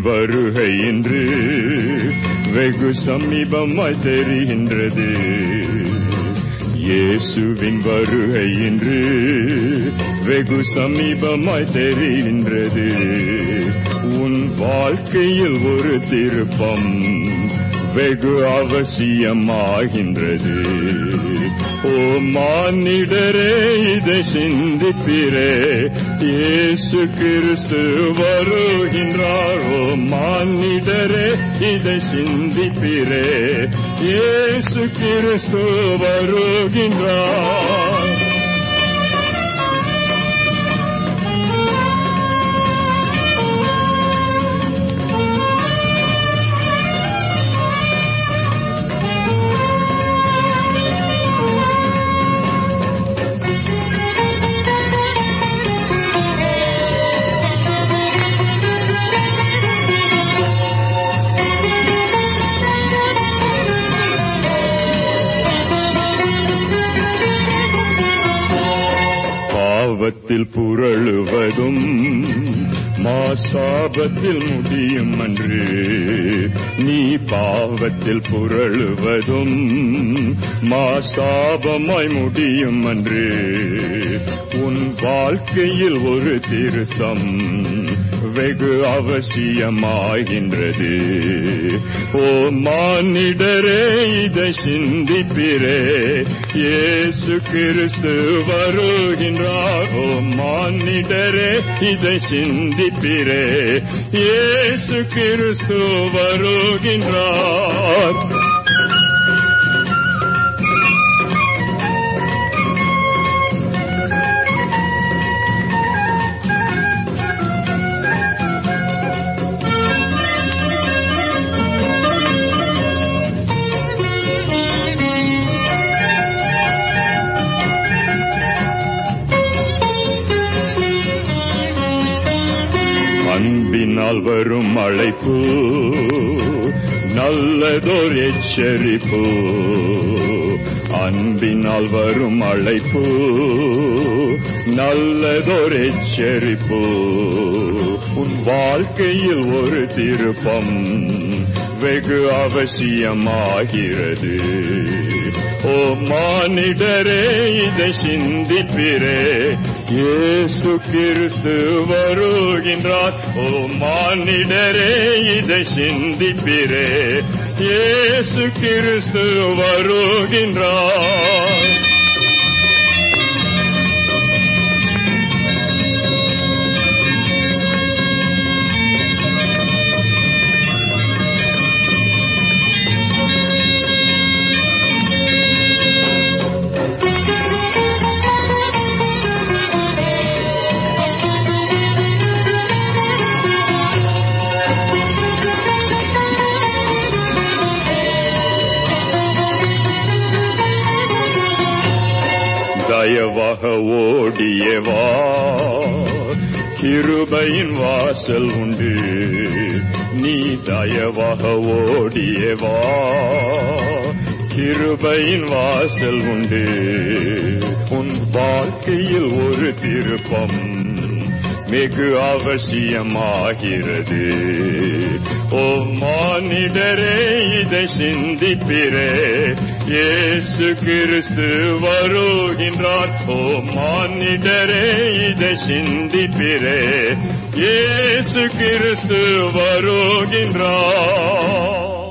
வருகை இன்று வெகு சமீபமாய் தெரிகின்றது இயேசுவின் வருகை இன்று வெகு சமீபமாய் தெரிகின்றது உன் வாழ்க்கையில் ஒரு திருப்பம் வெகு அவசியமாகின்றது ஓ மானிடரே இதை சிந்திப்பிரே இயேசு கிறிஸ்து வருகின்றார் ஓ மானிடரே இதை சிந்திப்பிரே இயேசு கிறிஸ்து வருகின்றார் பாவத்தில் புரளுவதும் மாசாபத்தில் முடியும் அன்று நீ பாவத்தில் புரளுவதும் மாசாபமாய் முடியும் அன்று உன் வாழ்க்கையில் ஒரு திருத்தம் வெகு அவசியமாகின்றது ஓ மானிடரே இதை சிந்திப்பிரே இயேசு கிறிஸ்து வருகின்றார் ஓ மானிடரே இதை சிந்திப்பிரே இயேசு கிறிஸ்து வருகின்றார் அன்பினால் வரும் அழைப்பு நல்லதோர் எச்சரிப்பு அன்பினால் வரும் அழைப்பு நல்லதோர் எச்சரிப்பு உன் வாழ்க்கையில் ஒரு திருப்பம் வெகு அவசியமாகிறது ஓ மானிடரே இதை சிந்திப்பிரே இயேசு கிறிஸ்து வருகின்றார் ஓ மானிடரே இதை சிந்திப்பிரே இயேசு கிறிஸ்து வருகின்றார் தயவாக ஓடியவா கிருபையின் வாசல் உண்டு நீ தயவாக ஓடியவா கிருபையின் வாசல் உண்டு உன் வாழ்க்கையில் ஒரு திருப்பம் மிகு அவசியமாகிறது ஓ மானிடரே இதை சிந்திப்பிரே இயேசு கிறிஸ்து வருகின்றார் ஓ மானிடரே இதை சிந்திப்பிரே இயேசு கிறிஸ்து வருகின்றார்